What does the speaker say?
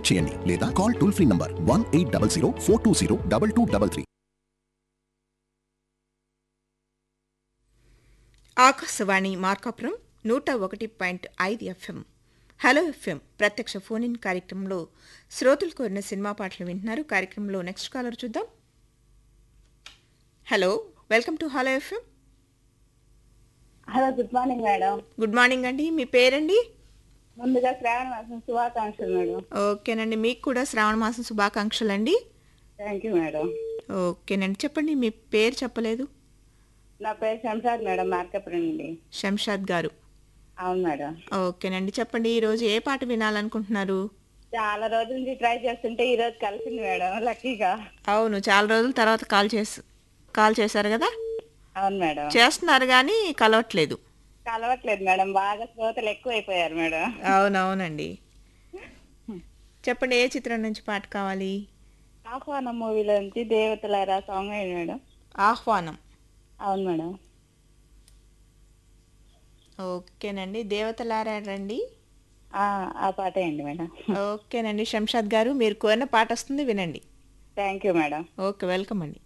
చేయండి లేదా call toll free number one eight double zero four two zero double two double three Akashvani Markapuram నూట ఒకటి point ఐదు F M hello F M ప్రత్యక్ష phone in కార్యక్రమంలో శ్రోతలు కోరిన సినిమా పాటలు వింటున్నారు కార్యక్రమంలో నెక్స్ట్ కాలర్ చూద్దాం hello welcome to hello F M hello good morning madam good morning అండి మీ పేరండి ముందుగా శ్రావణ మాసం శుభాకాంక్షలు మేడం ఓకేనండి మీకు కూడా శ్రావణ మాసం శుభాకాంక్షలు అండి థ్యాంక్ యూ మేడం ఓకేనండి చెప్పండి మీ పేరు చెప్పలేదు నా పేరు శంషాద్ మేడం మార్కపురం నుండి శంషాద్ గారు అవును మేడం ఓకేనండి చెప్పండి ఈరోజు ఏ పాట వినాలనుకుంటున్నారు చాలా రోజుల నుంచి ట్రై చేస్తుంటే ఈ రోజు కలిసింది మేడం లక్కీగా అవును చాలా రోజుల తర్వాత కాల్ చేసి కాల్ చేశారు కదా అవును మేడం చేస్తున్నారు కానీ కలవట్లేదు కలవట్లేదు మేడం బాగా శ్రోతలు ఎక్కువైపోయారు మేడం అవునవునండి చెప్పండి ఏ చిత్రం నుంచి పాట కావాలి ఆహ్వానం మూవీలోంచి దేవతలారా సాంగ్ అయింది మేడం ఆహ్వానం అవును మేడం ఓకేనండి దేవతలారాడండి ఆ, ఆ పాట అయింది మేడం ఓకేనండి శంషాద్ గారు మీరు కోరిన పాట వస్తుంది వినండి thank you madam okay welcome అండి